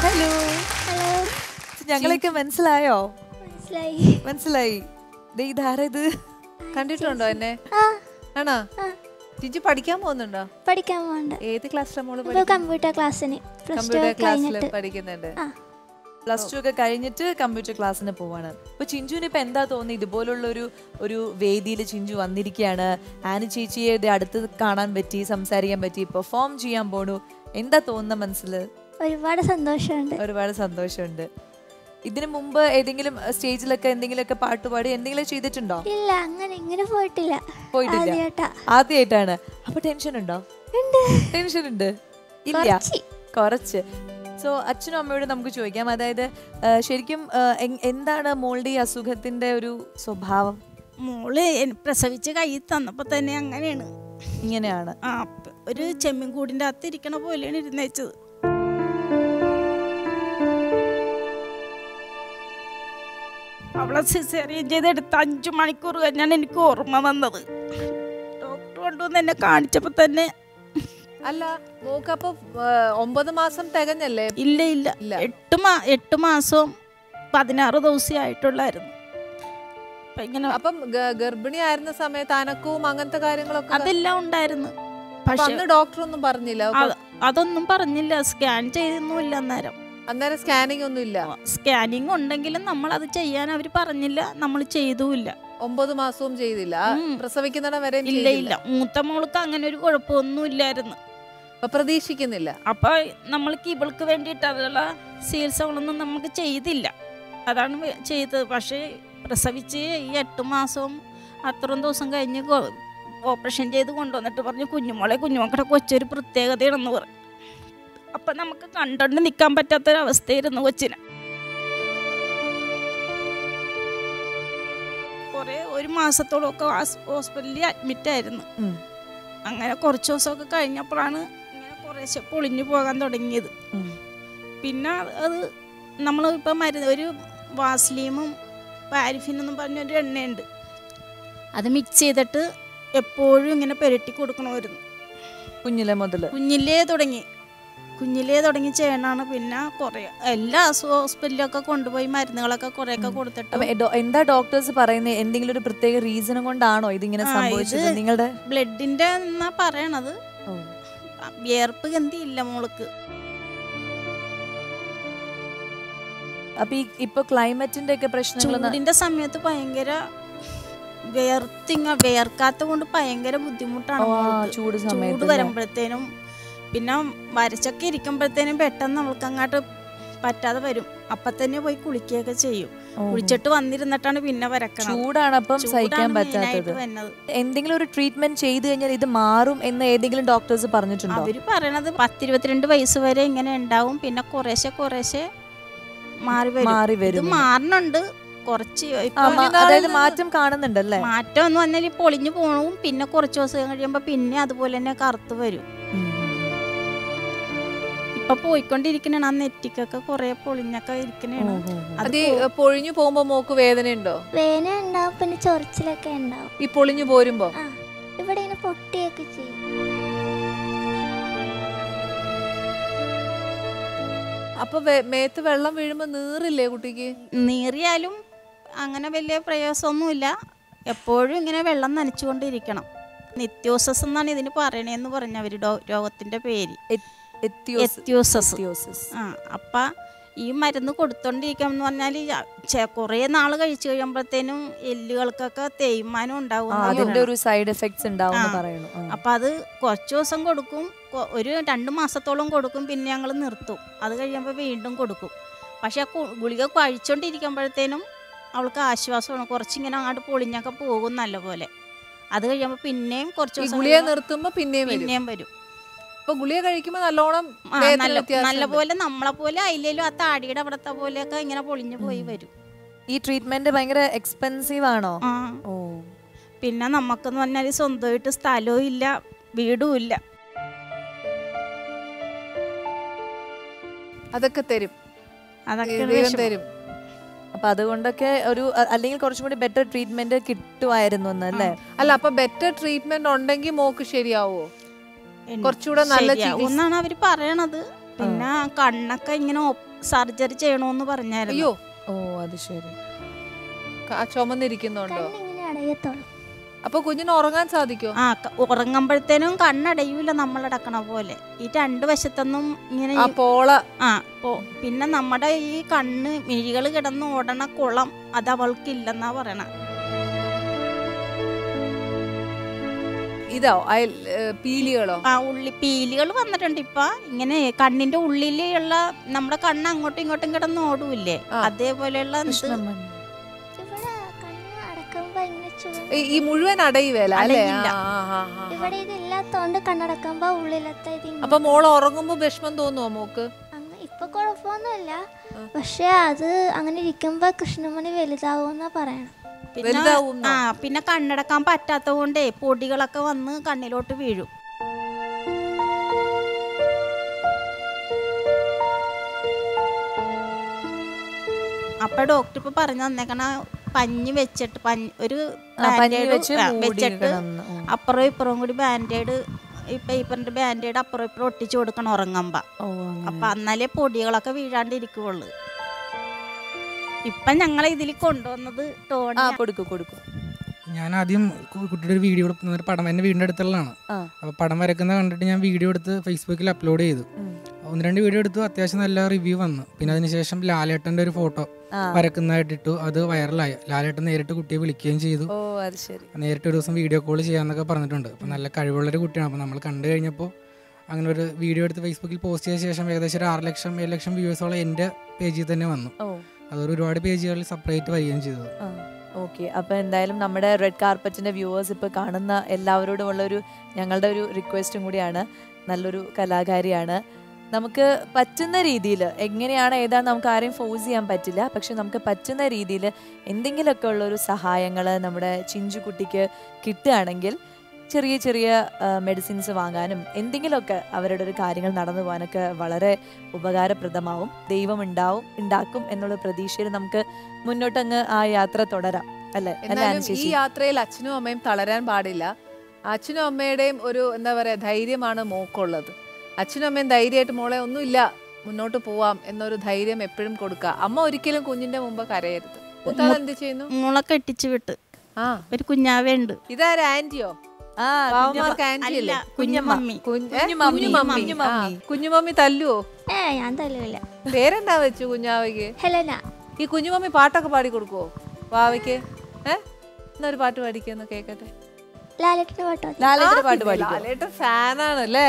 Hello hello ഞങ്ങളൊക്കെ മനസ്സിലായോ മനസ്സിലായി മനസ്സിലായി ദേ ഇതാരാ ഇത് കണ്ടിട്ടുണ്ടോ എന്നെ ആ ആണോ ആ ജിജി പഠിക്കാൻ പോകുന്നുണ്ടോ പഠിക്കാൻ പോകണ്ട ഏത് ക്ലാസ്സിലാണ് മോള് ഇപ്പോൾ കമ്പ്യൂട്ടർ ക്ലാസ്സിന് പ്ലസ് ടു കമ്പ്യൂട്ടർ ക്ലാസ്സിൽ കഴിഞ്ഞിട്ട് പഠിക്കുന്നുണ്ട് ആ പ്ലസ് ടു ഒക്കെ കഴിഞ്ഞിട്ട് കമ്പ്യൂട്ടർ ക്ലാസ്സിന് പോവാണ് അപ്പൊ ചിഞ്ചുവിന് ഇപ്പൊ എന്താ തോന്നി ഇതുപോലുള്ള ഒരു ഒരു വേദിയിൽ ചിഞ്ചു വന്നിരിക്കുകയാണ് ആനി ചേച്ചിയെ ദേ അടുത്ത് കാണാൻ പറ്റി സംസാരിക്കാൻ പറ്റി പെർഫോം ചെയ്യാൻ പോണു എന്താ തോന്നുന്ന മനസ്സിൽ ഒരുപാട് സന്തോഷമുണ്ട് ഒരുപാട് സന്തോഷമുണ്ട് ഇതിനു മുമ്പ് ഏതെങ്കിലും സ്റ്റേജിലൊക്കെ എന്തെങ്കിലുമൊക്കെ പാട്ടുപാടി എന്തെങ്കിലും ചെയ്തിട്ടുണ്ടോ ഇല്ല അങ്ങനെ ഇങ്ങനെ പോയിട്ടില്ല പോയിട്ടില്ല ആദ്യമായിട്ടാ ആദ്യമായിട്ടാണ് അപ്പൊ ടെൻഷൻ ഉണ്ടോ ടെൻഷൻ ഉണ്ട് ഇല്ല കുറച്ച്. കുറച്ച് സോ അച്ഛനും അമ്മയോട് നമുക്ക് ചോദിക്കാം അതായത് ആ, ശരിക്കും ആ, എങ്- എന്താണ് മോളുടെ ഈ അസുഖത്തിന്റെ ഒരു സ്വഭാവം മോള് എൻ- പ്രസവിച്ച് കയ്യിൽ തന്നപ്പോൾ തന്നെ അങ്ങനെയാണ് ഇങ്ങനെയാണ് ആ പ- ഒരു ചെമ്മീൻ കൂടിൻ്റെ അകത്ത് ഇരിക്കണ പോലെയാണ് ഇരുന്നേച്ചത് അവളെ സിസേറിയൻ ചെയ്തെടുത്ത് അഞ്ചു മണിക്കൂർ കഴിഞ്ഞാണ് എനിക്ക് ഓർമ്മ വന്നത് ഡോക്ടർ കൊണ്ടുവന്ന് എന്നെ കാണിച്ചപ്പോൾ തന്നെ അല്ല മോക്കപ്പൊ ഒമ്പത് മാസം തികഞ്ഞല്ലേ ഇല്ല ഇല്ല ഇല്ല. എട്ട് മാ എട്ട് മാസവും പതിനാറ് ദിവസമേ ആയിട്ടുള്ളായിരുന്നു അപ്പൊ ഇങ്ങനെ അപ്പം ഗ- ഗർഭിണി ആയിരുന്ന സമയത്ത് അനക്കവും അങ്ങനത്തെ കാര്യങ്ങളൊക്കെ അതെല്ലാം ഉണ്ടായിരുന്നു അപ്പൊ പക്ഷെ അന്ന് ഡോക്ടർ ഒന്നും പറഞ്ഞില്ല അപ്പൊ അത് അതൊന്നും പറഞ്ഞില്ല സ്കാൻ ചെയ്തൊന്നുമില്ല അന്നേരം അന്നേരം സ്കാനിങ് ഒന്നും ഇല്ല സ്കാനിങ് ഉണ്ടെങ്കിലും നമ്മൾ അത് ചെയ്യാൻ അവർ പറഞ്ഞില്ല നമ്മൾ ചെയ്തുമില്ല ഒമ്പത് മാസവും ചെയ്തില്ല ആ ഉം. പ്രസവിക്കുന്നിടം വരെ ഇല്ല ഇല്ല മൂത്ത മോൾക്ക് അങ്ങനെ ഒരു കുഴപ്പമൊന്നും ഇല്ലായിരുന്നു അപ്പൊ പ്രതീക്ഷിക്കുന്നില്ല അപ്പൊ നമ്മൾക്ക് ഇവൾക്ക് വേണ്ടിയിട്ട് അതിലുള്ള ചികിത്സകളൊന്നും നമുക്ക് ചെയ്തില്ല അതാണ് വേ- ചെയ്തത് പക്ഷേ പ്രസവിച്ച് ഈ എട്ട് മാസവും അത്രയും ദിവസം കഴിഞ്ഞ് ഓപ്പറേഷൻ ചെയ്ത് കൊണ്ടുവന്നിട്ട് പറഞ്ഞു കുഞ്ഞുമോളെ കുഞ്ഞുമക്കളുടെ കൊച്ചൊരു പ്രത്യേകതയാണെന്ന് പറഞ്ഞു അപ്പൊ നമുക്ക് കണ്ടോണ്ട് നിൽക്കാൻ പറ്റാത്തൊരവസ്ഥയായിരുന്നു കൊച്ചിന് കുറേ ഒരു മാസത്തോളമൊക്കെ ഹോസ്പിറ്റലിൽ അഡ്മിറ്റ് ആയിരുന്നു ഉം. അങ്ങനെ കുറച്ച് ദിവസമൊക്കെ കഴിഞ്ഞപ്പോഴാണ് ഇങ്ങനെ കുറേശ്ശെ പൊളിഞ്ഞു പോകാൻ തുടങ്ങിയത് ഉം. പിന്നെ അത് നമ്മൾ ഇപ്പം മരുന്ന് ഒരു വാസ്ലീമും പാരിഫിൻ എന്നും പറഞ്ഞൊരു എണ്ണയുണ്ട് അത് മിക്സ് ചെയ്തിട്ട് എപ്പോഴും ഇങ്ങനെ പുരട്ടി കൊടുക്കണമായിരുന്നു കുഞ്ഞിലെ മുതല് കുഞ്ഞിലേ തുടങ്ങി കുഞ്ഞിലേ തുടങ്ങി ചെയ്യണമാണ് പിന്നെ കുറേ എല്ലാ ഹോസ്പിറ്റലിലൊക്കെ കൊണ്ടുപോയി മരുന്നുകളൊക്കെ കുറേയൊക്കെ കൊടുത്തിട്ട് അപ്പൊ എ- ഡോ- എന്താ ഡോക്ടേഴ്സ് പറയുന്നത് എന്തെങ്കിലും ഒരു പ്രത്യേക റീസൺ കൊണ്ടാണോ ഇതിങ്ങനെ ആ, സംഭവിച്ചത് ഇത് നിങ്ങളുടെ ബ്ലഡിന്റെ എന്നാ പറയണത് ഓ. വിയർപ്പ് ഗന്ധി ഇല്ല മോൾക്ക് അപ്പൊ ഈ ഇപ്പൊ ക്ലൈമറ്റിന്റെ ഒക്കെ പ്രശ്നങ്ങൾ ചൂടിന്റെ സമയത്ത് ഭയങ്കര വിയർത്തിങ്ങ വിയർക്കാത്ത കൊണ്ട് ഭയങ്കര ബുദ്ധിമുട്ടാണ് മോൾക്ക്. ചൂട് ചൂട് സമയത്ത് വരുമ്പോഴത്തേനും പിന്നെ വരച്ചൊക്കെ ഇരിക്കുമ്പോഴത്തേനും പെട്ടെന്ന് അവൾക്ക് അങ്ങോട്ട് പറ്റാതെ വരും അപ്പൊ തന്നെ പോയി കുളിക്കുകയൊക്കെ ചെയ്യും കുളിച്ചിട്ട് വന്നിരുന്നിട്ടാണ് പിന്നെ വരക്കണത് ചൂടാണ് അപ്പം സഹിക്കാൻ ചൂടാണ് പറ്റാത്തത് മെയിനായിട്ട് വരുന്നത് എന്തെങ്കിലും ഒരു ട്രീറ്റ്മെന്റ് ചെയ്തു കഴിഞ്ഞാൽ ഇത് മാറും എന്ന് ഏതെങ്കിലും ഡോക്ടേഴ്സ് പറഞ്ഞിട്ടുണ്ടോ അവര് പറയണത് പത്തിരുപത്തിരണ്ട് വയസ്സ് വരെ ഇങ്ങനെ ഉണ്ടാവും പിന്നെ കുറേശ്ശെ കുറേശ്ശെ മാറി വരും മാറി ഇത് വരും മാറണുണ്ട് കുറച്ച് ആ, ഇപ്പൊ മാ- അതായത് മാറ്റം കാണുന്നുണ്ടല്ലേ മാറ്റം എന്ന് പറഞ്ഞാൽ ഈ പൊളിഞ്ഞു പോണവും പിന്നെ കുറച്ച് ദിവസം കഴിയുമ്പോൾ പിന്നെ അതുപോലെ തന്നെ കറുത്ത് വരും ഉം. ഇപ്പൊ പോയിക്കൊണ്ടിരിക്കണ ആ നെറ്റിക്കൊക്കെ കുറെ പൊളിഞ്ഞൊക്കെ ഇരിക്കണേണ് ഓ, ഓ, ഓ. അത് അത് ഈ പൊഴിഞ്ഞു പോകുമ്പോ മോക്ക് വേദനയുണ്ടോ വേന ഉണ്ടാവും പിന്നെ ചൊറിച്ചിലൊക്കെ ഉണ്ടാവും ഈ പൊളിഞ്ഞു പോരുമ്പോ ആ ഇവിടെ ഇങ്ങനെ പൊട്ടിയൊക്കെ ചെയ്യും അപ്പൊ വെ- മേത്ത് വെള്ളം വീഴുമ്പോ നീറില്ലേ കുട്ടിക്ക് നീറിയാലും അങ്ങനെ വലിയ പ്രയാസമൊന്നുമില്ല എപ്പോഴും ഇങ്ങനെ വെള്ളം നനച്ചുകൊണ്ടിരിക്കണം നിത്യോസസ് എന്നാണ് ഇതിന് പറയണേന്ന് പറഞ്ഞവര് ഡോ രോഗത്തിന്റെ പേര് എത്തിയോസ്- എത്യോസസ് എത്തിയോസിസ്. ആ അപ്പം ഈ മരുന്ന് കൊടുത്തോണ്ടിരിക്കാം എന്ന് പറഞ്ഞാൽ കുറേ നാൾ കഴിച്ചു കഴിയുമ്പോഴത്തേനും എല്ലുകൾക്കൊക്കെ തേയ്മാനം ഉണ്ടാവും ആ, എന്നാ അതിന്റെ പറയണത്. ഒരു സൈഡ് എഫക്ട്സ് ഉണ്ടാവും ആ. പറയുന്നു ആ. അപ്പം അത് കുറച്ച് ദിവസം കൊടുക്കും കൊ- ഒരു രണ്ട് മാസത്തോളം കൊടുക്കും പിന്നെ ഞങ്ങൾ നിർത്തും അത് കഴിയുമ്പോൾ വീണ്ടും കൊടുക്കും പക്ഷെ ആ കു- ഗുളിക കഴിച്ചോണ്ടിരിക്കുമ്പോഴത്തേനും അവൾക്ക് ആശ്വാസമാണ് കുറച്ചിങ്ങനെ അങ്ങോട്ട് പൊളിഞ്ഞൊക്കെ പോകും നല്ലപോലെ അത് കഴിയുമ്പോൾ പിന്നെയും കുറച്ച് ഈ ദിവസം ഗുളിക കഴിയുമ്പോ നിർത്തുമ്പോ പിന്നെയും വരും പിന്നെയും വരും അപ്പൊ ഗുളിക കഴിക്കുമ്പോ നല്ലോണം ആ, വേദന നല്ല വ്യത്യാസം നല്ല ഉണ്ട്. പോലെ നമ്മളെ പോലെ അയിലേലും ആ താടിയുടെ അവിടത്തെ പോലെയൊക്കെ ഇങ്ങനെ പൊളിഞ്ഞു പോയി വരും ഈ ട്രീറ്റ്മെന്റ് ഭയങ്കര എക്സ്പെൻസീവ് ആണോ ആ ഓ പിന്നെ നമുക്കെന്ന് പറഞ്ഞാൽ സ്വന്തമായിട്ട് സ്ഥലവും ഇല്ല വീടും ഇല്ല അതൊക്കെ തരും അതൊക്കെ ദൈവം വിഷമം. തരും അപ്പൊ അതുകൊണ്ടൊക്കെ ഒരു അ- അല്ലെങ്കിൽ കുറച്ചും കൂടി ബെറ്റർ ട്രീറ്റ്മെന്റ് കിട്ടുമായിരുന്നു എന്ന് അല്ലേ അല്ല അപ്പൊ ബെറ്റർ ട്രീറ്റ്മെന്റ് ഉണ്ടെങ്കിൽ മോക്ക് ശരിയാവോ എൻ- കുറച്ചുകൂടെ നല്ല ശരിയാവും ചികിത്സ- എന്നാണ് അവര് പറയണത് പിന്നെ കണ്ണൊക്കെ ഇങ്ങനെ സർജറി ചെയ്യണമെന്ന് പറഞ്ഞായിരുന്നു അയ്യോ ഓ അത് ശരി ക- ചുമന്നിരിക്കുന്നുണ്ടോ കണ്ണിങ്ങനെ അടയത്തോളും അപ്പൊ കുഞ്ഞിന് ഉറങ്ങാൻ സാധിക്കോ ആ ക- ഉറങ്ങുമ്പോഴത്തേനും കണ്ണടയൂല നമ്മളടക്കണ പോലെ ഈ രണ്ട് വശത്തൊന്നും ഇങ്ങനെ ആ ഈ- പോള ആ പോ- പിന്നെ നമ്മുടെ ഈ കണ്ണ് മിഴികൾ കിടന്ന് ഓടണ കുളം അത് അവൾക്കില്ലെന്നാ പറയണ ഇതോ അയൽ ഏ, പീലികളോ ആ ഉള്ളി പീലികൾ വന്നിട്ടുണ്ട് ഇപ്പൊ ഇങ്ങനെ കണ്ണിന്റെ ഉള്ളിലുള്ള നമ്മുടെ കണ്ണ് അങ്ങോട്ടും ഇങ്ങോട്ടും കിടന്ന് ഓടൂല്ലേ ആ. അതേപോലെയുള്ള എന്ത് കൃഷ്ണമണി ഇവിടെ കണ്ണ് അടക്കുമ്പോ ഇങ്ങനെ ചുവ ഈ- ഈ മുഴുവൻ അടയുവേല അല്ലേ അടയില്ല. ആ, ആ, ആ, ആ. ഇവിടെ ഇതില്ലാത്തോണ്ട് കണ്ണടക്കുമ്പോ ഉള്ളിലത്തെ ഇത് ഇങ്ങനെ- അപ്പൊ മോള് ഉറങ്ങുമ്പോ വിഷമം തോന്നുവോ മോക്ക് അങ്ങ് ഇപ്പൊ കുഴപ്പമൊന്നുമില്ല ആ. പക്ഷെ അത് അങ്ങനെ ഇരിക്കുമ്പോ കൃഷ്ണമണി വലുതാവുമെന്നാ പറയണം പിന്നെ വലുതാവുന്നോ? ആ പിന്നെ കണ്ണടക്കാൻ പറ്റാത്ത കൊണ്ടേ പൊടികളൊക്കെ വന്ന് കണ്ണിലോട്ട് വീഴും അപ്പൊ ഡോക്ടർ ഇപ്പൊ പറഞ്ഞു തന്നേക്കണ പഞ്ഞി വെച്ചിട്ട് പഞ്ഞി ഒരു ആ, പഞ്ഞി bandage വെച്ച് ആ, മൂടി വെച്ചിട്ട് ഇടണം. ഉം. അപ്പുറം ഇപ്പുറവും കൂടി ബാൻഡേഡ് ഈ പേപ്പറിന്റെ ബാൻഡേഡ് അപ്പുറം ഇപ്പുറം ഒട്ടിച്ചു കൊടുക്കണം ഉറങ്ങുമ്പോ ഓ അങ്ങനെ. അപ്പൊ എന്നാലേ പൊടികളൊക്കെ വീഴാണ്ടിരിക്കുള്ളൂ ഇപ്പൊ ഞങ്ങളെ ഇതിൽ കൊണ്ടുവന്നത് ആ ടോണി കൊടുക്കൂ കൊടുക്കൂ ഞാൻ ആദ്യം കു- കുട്ടിയുടെ ഒരു വീഡിയോ എടുക്കുന്ന ഒരു പടം എൻ്റെ വീടിൻ്റെ അടുത്തുള്ളതാണ് ആ. അപ്പോൾ പടം വരക്കുന്ന കണ്ടിട്ട് ഞാൻ വീഡിയോ എടുത്ത് ഫേസ്ബുക്കിൽ അപ്ലോഡ് ചെയ്തു ഉം. ഒന്ന് രണ്ട് വീഡിയോ എടുത്തു അത്യാവശ്യം നല്ല റിവ്യൂ വന്നു പിന്നെ അതിനുശേഷം ലാലേട്ടൻ്റെ ഒരു ഫോട്ടോ ആ വരക്കുന്നതായിട്ട് ഇട്ടു അത് വൈറലായി ലാലേട്ടൻ നേരിട്ട് കുട്ടിയെ വിളിക്കുകയും ചെയ്തു ഓ അത് ശരി നേരിട്ട് ഒരു ദിവസം വീഡിയോ കോൾ ചെയ്യാന്നൊക്കെ പറഞ്ഞിട്ടുണ്ട് അപ്പോൾ നല്ല കഴിവുള്ളൊരു കുട്ടിയാണ് അപ്പോൾ നമ്മൾ കണ്ടു കഴിഞ്ഞപ്പോൾ അങ്ങനെ ഒരു വീഡിയോ എടുത്ത് ഫേസ്ബുക്കിൽ പോസ്റ്റ് ചെയ്ത ശേഷം ഏകദേശം ഒരു ആറ് ലക്ഷം ഏഴ് ലക്ഷം വ്യൂവേഴ്സോളം എൻ്റെ പേജിൽ തന്നെ വന്നു ഓ അതൊരു ഒരുപാട് പേജുകളിൽ സെപ്പറേറ്റ് വരികയും ചെയ്തത് ആ ഓക്കെ അപ്പോൾ എന്തായാലും നമ്മുടെ റെഡ് കാർപ്പറ്റിൻ്റെ വ്യൂവേഴ്സ് ഇപ്പോൾ കാണുന്ന എല്ലാവരോടുമുള്ള ഒരു ഞങ്ങളുടെ ഒരു റിക്വസ്റ്റും കൂടിയാണ് നല്ലൊരു കലാകാരിയാണ് നമുക്ക് പറ്റുന്ന രീതിയിൽ എങ്ങനെയാണ് ഏതാണ് നമുക്ക് ആരെയും ഫോഴ്സ് ചെയ്യാൻ പറ്റില്ല പക്ഷെ നമുക്ക് പറ്റുന്ന രീതിയിൽ എന്തെങ്കിലുമൊക്കെ ഉള്ള ഒരു സഹായങ്ങൾ നമ്മുടെ ചിഞ്ചു കുട്ടിക്ക് കിട്ടുകയാണെങ്കിൽ ചെറിയ ചെറിയ മെഡിസിൻസ് വാങ്ങാനും എന്തെങ്കിലുമൊക്കെ അവരുടെ ഒരു കാര്യങ്ങൾ നടന്നു പോകാനൊക്കെ വളരെ ഉപകാരപ്രദമാവും ദൈവം ഉണ്ടാവും ഉണ്ടാക്കും എന്നുള്ള പ്രതീക്ഷയിൽ നമുക്ക് മുന്നോട്ടങ്ങ് ആ യാത്ര തുടരാം അല്ലെ അല്ലെ എന്നാലും ഈ ചേച്ചി യാത്രയിൽ അച്ഛനും അമ്മയും തളരാൻ പാടില്ല അച്ഛനും അമ്മയുടെയും ഒരു എന്താ പറയാ ധൈര്യമാണ് മോക്കുള്ളത് അച്ഛനും അമ്മയും ധൈര്യമായിട്ട് മോളെ ഒന്നുമില്ല മുന്നോട്ട് പോവാം എന്നൊരു ധൈര്യം എപ്പോഴും കൊടുക്കുക അമ്മ ഒരിക്കലും കുഞ്ഞിന്റെ മുമ്പ് കരയരുത് മൂത്താൾ എന്ത് ചെയ്യുന്നു മോളെ കെട്ടിച്ചു വിട്ട് ആ ഒരു കുഞ്ഞാവയുണ്ട് ഇതാരാ ആന്റിയോ ആ പാവമാർക്ക് ആന്റി അല്ല അല്ലേ കുഞ്ഞുമമ്മി കുഞ്ഞ്- ഏ? കുഞ്ഞുമമ്മി, കുഞ്ഞുമമ്മി. കുഞ്ഞുമമ്മി. ആ, കുഞ്ഞുമമ്മി തല്ലുവോ ഏ ഞാൻ തല്ലില്ല പേരെന്താ വെച്ചു കുഞ്ഞാവയ്ക്ക് ഹെലന ഈ കുഞ്ഞുമമ്മി പാട്ടൊക്കെ പാടി കൊടുക്കുവോ വാവയ്ക്ക് ഏ എന്നാ ഒരു പാട്ട് പാടിക്കൊന്ന് കേക്കട്ടെ ലാലേട്ടന്റെ പാട്ടോ ലാലേട്ടന്റെ പാട്ട് പാടിക്കോ ലാലേട്ടൻ ഫാനാണ് അല്ലേ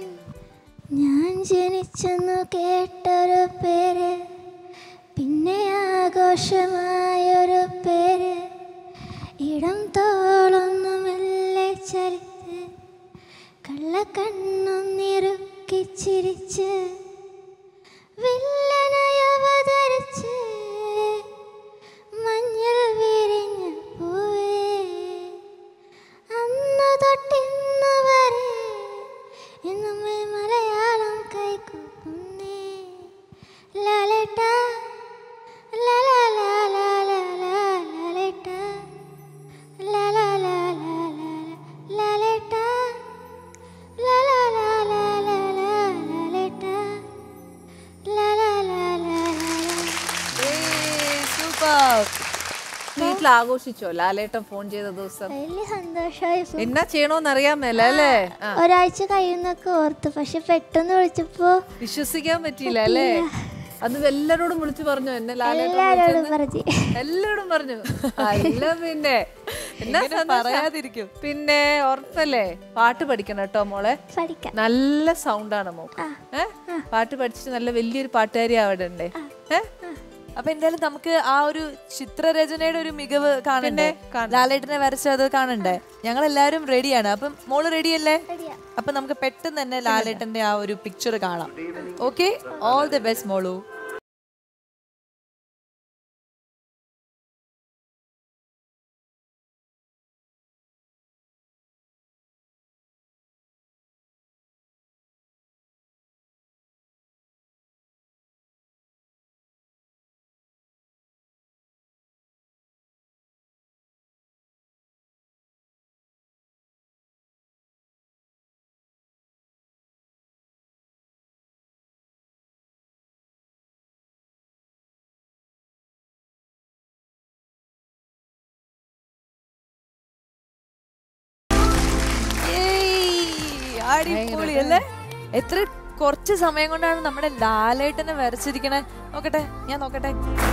ഞാൻ ജനിച്ചെന്നു കേട്ടൊരു പേര് പിന്നെ ആഘോഷമായൊരു പേര് ഇടം തോളൊന്നുമെല്ലെ ചലിച്ച് കള്ളക്കണ്ണൊന്നിറുക്കി ചിരിച്ച് വില്ലനായി അവതരിച്ച് മഞ്ഞൾ വിരിഞ്ഞ പൂവേ അന്നു തൊട്ടിന്ന് വരെ എന്നുമേ മലയാളം കൈകൂക്കുന്നേ ലാലേട്ട ലാലാ ലാലാ ലാലാ ലാലേട്ട ലാലാ ലാലാ ലാലാ ലാലേട്ട ലാലാ ലാലാ ലാലാ ലാലേട്ട ലാലാ ലാലാ ലാലാ സൂപ്പർ വീട്ടിൽ ആഘോഷിച്ചോ ലാലേട്ടൻ ഫോൺ ചെയ്ത ദിവസം വലിയ സന്തോഷമായി പോയി. എന്നാ ചെയ്യണോന്ന് അറിയാൻ മേല അല്ലേ ആ, ഒരാഴ്ച കഴിയുന്നൊക്കെ ഓർത്തു പക്ഷെ പെട്ടെന്ന് വിളിച്ചപ്പോ വിശ്വസിക്കാൻ പറ്റിയില്ല അല്ലേ അത് എല്ലാരോടും വിളിച്ചു പറഞ്ഞു എന്നെ ലാലേട്ടൻ എല്ലാരോടും വിളിച്ചെന്ന്. പറഞ്ഞു എല്ലാരോടും പറഞ്ഞു അല്ല പിന്നെ എന്നാ എങ്ങനെ സന്തോഷം. പറയാതിരിക്കും? പിന്നെ ഉറപ്പല്ലേ പാട്ട് പഠിക്കണം കേട്ടോ മോളെ പഠിക്കാം നല്ല സൗണ്ടാണ് മോക്ക് ഏ പാട്ട് പഠിച്ചിട്ട് നല്ല വലിയൊരു പാട്ടുകാരി അവിടെ ഉണ്ടേ ഏ അപ്പൊ എന്തായാലും നമുക്ക് ആ ഒരു ചിത്രരചനയുടെ ഒരു മികവ് കാണണ്ടേ കാണണം. ലാലേട്ടനെ വരച്ചത് കാണണ്ടേ ഞങ്ങൾ എല്ലാവരും റെഡിയാണ് അപ്പം മോള് റെഡിയല്ലേ റെഡിയാ അപ്പൊ നമുക്ക് പെട്ടെന്ന് തന്നെ ലാലേട്ടന്റെ ആ ഒരു പിക്ചർ കാണാം ഓക്കെ ഓൾ ദി ബെസ്റ്റ് മോളു അടിപൊളി അല്ലേ എത്ര കുറച്ച് സമയം കൊണ്ടാണ് നമ്മുടെ ലാലേട്ടനെ വരച്ചിരിക്കണേ നോക്കട്ടെ ഞാൻ നോക്കട്ടെ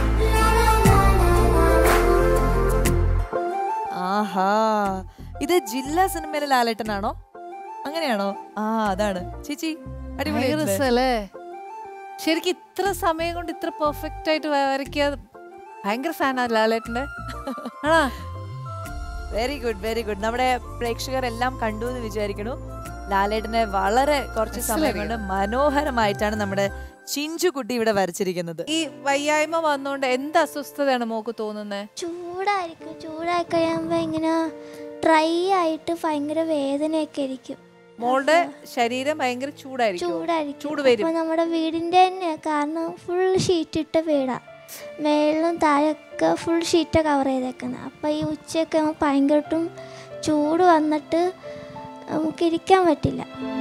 ആഹാ ഇത് ജില്ലാ സിനിമയിലെ ലാലേട്ടനാണോ അങ്ങനെയാണോ ആ അതാണ് ചേച്ചി അടിപൊളി ഭയങ്കര ആയിട്ടില്ലേ? രസമല്ലേ ശരിക്കും ഇത്ര സമയം കൊണ്ട് ഇത്ര പെർഫെക്റ്റ് ആയിട്ട് വരയ്ക്കുക ഭയങ്കര ഫാനാ ലാലേട്ടന്റെ ആണോ വെരി ഗുഡ് വെരി ഗുഡ് നമ്മുടെ പ്രേക്ഷകർ എല്ലാം കണ്ടു എന്ന് വിചാരിക്കണു ലാലേട്ടനെ വളരെ കുറച്ച് സമയം കൊണ്ട് മനോഹരമായിട്ടാണ് നമ്മുടെ ചിഞ്ചു കുട്ടി ഇവിടെ വരച്ചിരിക്കുന്നത് ഈ വയ്യായ്മ വന്നോണ്ട് എന്ത് അസ്വസ്ഥതയാണ് മോക്ക് തോന്നുന്നത് ചൂടായിരിക്കും ചൂടായി കഴിയുമ്പോൾ ഇങ്ങനെ ഡ്രൈ ആയിട്ട് ഭയങ്കര വേദനയൊക്കെ ആയിരിക്കും മോളുടെ ശരീരം ഭയങ്കര ചൂടായിരിക്കും ചൂടായിരിക്കും ചൂട് വരും അപ്പോൾ നമ്മുടെ വീടിൻ്റെ തന്നെ കാരണം ഫുൾ ഷീറ്റ് ഇട്ട വീടാ മേളിലും താഴെയൊക്കെ ഫുൾ ഷീറ്റ് കവർ ചെയ്തേക്കുന്നത് അപ്പോൾ ഈ ഉച്ചയൊക്കെ ആകുമ്പോൾ ഭയങ്കരമായിട്ടും ചൂട് വന്നിട്ട് നമുക്ക് ഇരിക്കാൻ പറ്റില്ല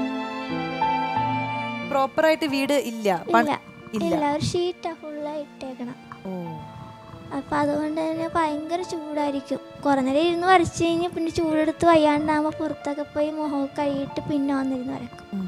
പ്രോപ്പറായിട്ട് വീട് ഇല്ല പൺ- ഇല്ല ഇല്ല ഇല്ല ഒരു ഷീറ്റാണ് ഫുള്ളായി ഇട്ടേക്കണം ഓ അപ്പം അതുകൊണ്ട് തന്നെ ഭയങ്കര ചൂടായിരിക്കും കുറേ നേരം ഇരുന്ന് വരച്ച് കഴിഞ്ഞ് പിന്നെ ചൂടെടുത്ത് വയ്യാണ്ടാകുമ്പോൾ പുറത്തൊക്കെ പോയി മുഖം കഴുകിയിട്ട് പിന്നെ വന്നിരുന്ന് വരക്കും ഉം.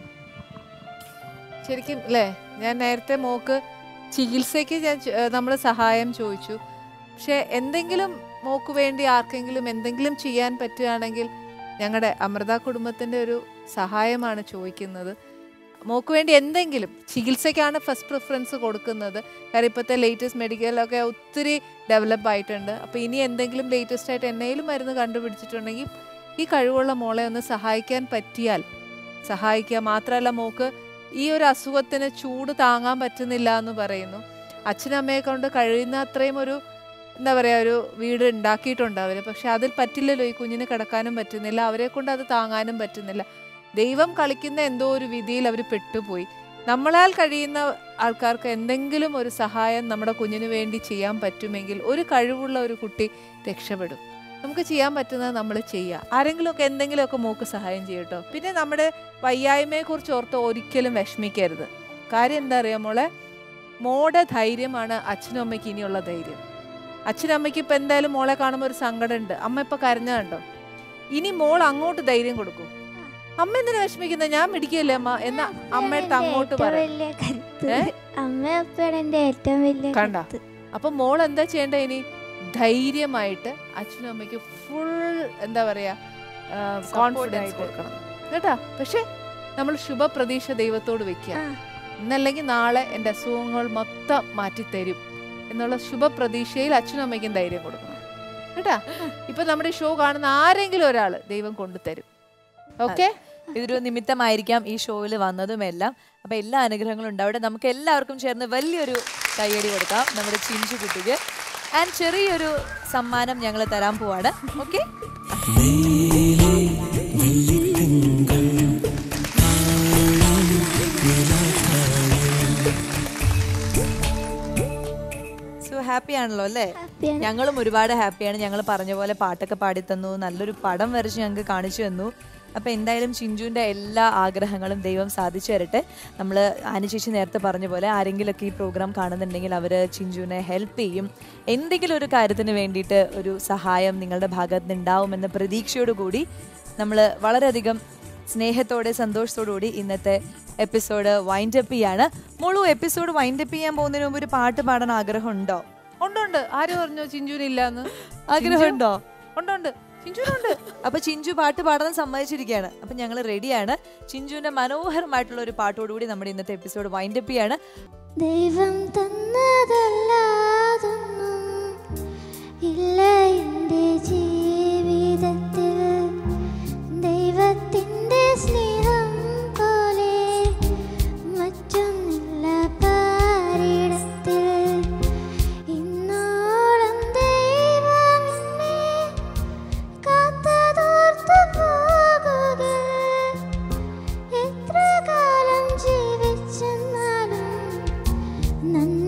ശരിക്കും അല്ലേ ഞാൻ നേരത്തെ മോക്ക് ചികിത്സയ്ക്ക് ഞാൻ നമ്മൾ സഹായം ചോദിച്ചു പക്ഷെ എന്തെങ്കിലും മോക്ക് വേണ്ടി ആർക്കെങ്കിലും എന്തെങ്കിലും ചെയ്യാൻ പറ്റുകയാണെങ്കിൽ ഞങ്ങളുടെ അമൃത കുടുംബത്തിൻ്റെ ഒരു സഹായമാണ് ചോദിക്കുന്നത് മോക്ക് വേണ്ടി എന്തെങ്കിലും ചികിത്സയ്ക്കാണ് ഫസ്റ്റ് പ്രിഫറൻസ് കൊടുക്കുന്നത് കാരണം ഇപ്പോഴത്തെ ലേറ്റസ്റ്റ് മെഡിക്കലൊക്കെ ഒത്തിരി ഡെവലപ്പ് ആയിട്ടുണ്ട് അപ്പോൾ ഇനി എന്തെങ്കിലും ലേറ്റസ്റ്റ് ആയിട്ട് എന്നേലും മരുന്ന് കണ്ടുപിടിച്ചിട്ടുണ്ടെങ്കിൽ ഈ കഴിവുള്ള മോളെ ഒന്ന് സഹായിക്കാൻ പറ്റിയാൽ സഹായിക്കുക മാത്രമല്ല മോക്ക് ഈ ഒരു അസുഖത്തിന് ചൂട് താങ്ങാൻ പറ്റുന്നില്ല എന്ന് പറയുന്നു അച്ഛനമ്മയെ കൊണ്ട് കഴിയുന്ന അത്രയും ഒരു എന്താ പറയുക ഒരു വീട് ഉണ്ടാക്കിയിട്ടുണ്ട് അവർ പക്ഷെ അതിൽ പറ്റില്ലല്ലോ ഈ കുഞ്ഞിന് കിടക്കാനും പറ്റുന്നില്ല അവരെ കൊണ്ട് അത് താങ്ങാനും പറ്റുന്നില്ല ദൈവം കളിക്കുന്ന എന്തോ ഒരു വിധിയിൽ അവർ പെട്ടുപോയി നമ്മളാൽ കഴിയുന്ന ആൾക്കാർക്ക് എന്തെങ്കിലും ഒരു സഹായം നമ്മുടെ കുഞ്ഞിന് വേണ്ടി ചെയ്യാൻ പറ്റുമെങ്കിൽ ഒരു കഴിവുള്ള ഒരു കുട്ടി രക്ഷപ്പെടും നമുക്ക് ചെയ്യാൻ പറ്റുന്നത് നമ്മൾ ചെയ്യുക ആരെങ്കിലുമൊക്കെ എന്തെങ്കിലുമൊക്കെ മോക്ക് സഹായം ചെയ്യട്ടോ പിന്നെ നമ്മുടെ വയ്യായ്മയെക്കുറിച്ച് ഓർത്ത് ഒരിക്കലും വിഷമിക്കരുത് കാര്യം എന്താ അറിയാം മോളെ മോടെ ധൈര്യമാണ് അച്ഛനും അമ്മയ്ക്ക് ഇനിയുള്ള ധൈര്യം അച്ഛനും അമ്മയ്ക്ക് ഇപ്പം എന്തായാലും മോളെ കാണുമ്പോൾ ഒരു സങ്കടമുണ്ട് അമ്മ ഇപ്പം കരഞ്ഞുണ്ടോ ഇനി മോൾ അങ്ങോട്ട് ധൈര്യം കൊടുക്കും അമ്മ എന്തിനാ വിഷമിക്കുന്നത് ഞാൻ മിടിക്കല്ലേ അമ്മ എന്ന അമ്മയടുത്ത് അങ്ങോട്ട് ഏറ്റവും പറയാം വലിയ കരുത്ത് ഏ? അമ്മയപ്പയാണ് എൻ്റെ ഏറ്റവും വലിയ കണ്ട കരുത്ത് അപ്പൊ മോൾ എന്താ ചെയ്യേണ്ടത് ഇനി ധൈര്യമായിട്ട് അച്ഛനും അമ്മയ്ക്ക് ഫുൾ എന്താ പറയാ കോൺഫിഡൻസ് ആയിട്ട്. കൊടുക്കണം കേട്ടാ പക്ഷെ നമ്മൾ ശുഭപ്രതീക്ഷ ദൈവത്തോട് വെക്കുക ആ. എന്നല്ലെങ്കിൽ നാളെ എൻ്റെ അസുഖങ്ങൾ മൊത്തം മാറ്റിത്തരും എന്നുള്ള ശുഭപ്രതീക്ഷയിൽ അച്ഛനും അമ്മയ്ക്കും ധൈര്യം കൊടുക്കണം കേട്ടാ ഇപ്പൊ നമ്മുടെ ഷോ കാണുന്ന ആരെങ്കിലും ഒരാൾ ദൈവം കൊണ്ടുതരും ഓക്കെ ഇതൊരു നിമിത്തമായിരിക്കാം ഈ ഷോയിൽ വന്നതുമെല്ലാം അപ്പൊ എല്ലാ അനുഗ്രഹങ്ങളും ഉണ്ടാവട്ടെ നമുക്ക് എല്ലാവർക്കും ചേർന്ന് വലിയൊരു കൈയടി കൊടുക്കാം നമ്മുടെ ചിഞ്ചു കുട്ടിക്ക് ആൻഡ് ചെറിയൊരു സമ്മാനം ഞങ്ങൾ തരാൻ പോവാണ് ഓക്കെ സോ ഹാപ്പി ആണല്ലോ അല്ലേ ഹാപ്പിയാണ് ഞങ്ങളും ഒരുപാട് ഹാപ്പിയാണ് ഞങ്ങൾ പറഞ്ഞ പോലെ പാട്ടൊക്കെ പാടി തന്നു നല്ലൊരു പടം വരച്ച് ഞങ്ങൾക്ക് കാണിച്ചു തന്നു അപ്പൊ എന്തായാലും ചിഞ്ചുവിന്റെ എല്ലാ ആഗ്രഹങ്ങളും ദൈവം സാധിച്ചു തരട്ടെ നമ്മൾ അനുചേച്ചി നേരത്തെ പറഞ്ഞ പോലെ ആരെങ്കിലുമൊക്കെ ഈ പ്രോഗ്രാം കാണുന്നുണ്ടെങ്കിൽ അവർ ചിഞ്ചുവിനെ ഹെൽപ്പ് ചെയ്യും എന്തെങ്കിലും ഒരു കാര്യത്തിന് വേണ്ടിയിട്ട് ഒരു സഹായം നിങ്ങളുടെ ഭാഗത്ത് നിന്ന് ഉണ്ടാവുമെന്ന പ്രതീക്ഷയോട് കൂടി നമ്മൾ വളരെയധികം സ്നേഹത്തോടെ സന്തോഷത്തോടു കൂടി ഇന്നത്തെ എപ്പിസോഡ് വൈൻഡ് അപ്പ് ചെയ്യാണ് മുളു എപ്പിസോഡ് വൈൻഡ് അപ്പ് ചെയ്യാൻ പോകുന്നതിന് മുമ്പ് ഒരു പാട്ട് പാടാൻ ആഗ്രഹമുണ്ടോ ഉണ്ടുണ്ട് ആര് പറഞ്ഞു ചിഞ്ചുവിനില്ലാന്ന് ആഗ്രഹമുണ്ടോ ഉണ്ടുണ്ട് ചിഞ്ചുവിനുണ്ട് അപ്പൊ ചിഞ്ചു പാട്ട് പാടാൻ സമ്മതിച്ചിരിക്കുകയാണ് അപ്പൊ ഞങ്ങൾ റെഡിയാണ് ചിഞ്ചുവിന്റെ മനോഹരമായിട്ടുള്ള ഒരു പാട്ടോടുകൂടി നമ്മുടെ ഇന്നത്തെ എപ്പിസോഡ് വൈൻഡ് അപ്പ് ചെയ്യാണ് ദൈവം തന്നതല്ലാതൊന്നും ഇല്ല എൻ്റെ ജീവിതത്തിൽ ദൈവത്തിൻ്റെ സ്നേഹം പോലെ മറ്റൊന്നില്ല പാരിടത്തിൽ ഇന്നോളം ദൈവം എന്നെ കാത്തതോർത്തു പോകുകിൽ എത്ര കാലം ജീവിച്ചെന്നാലും നന്ദി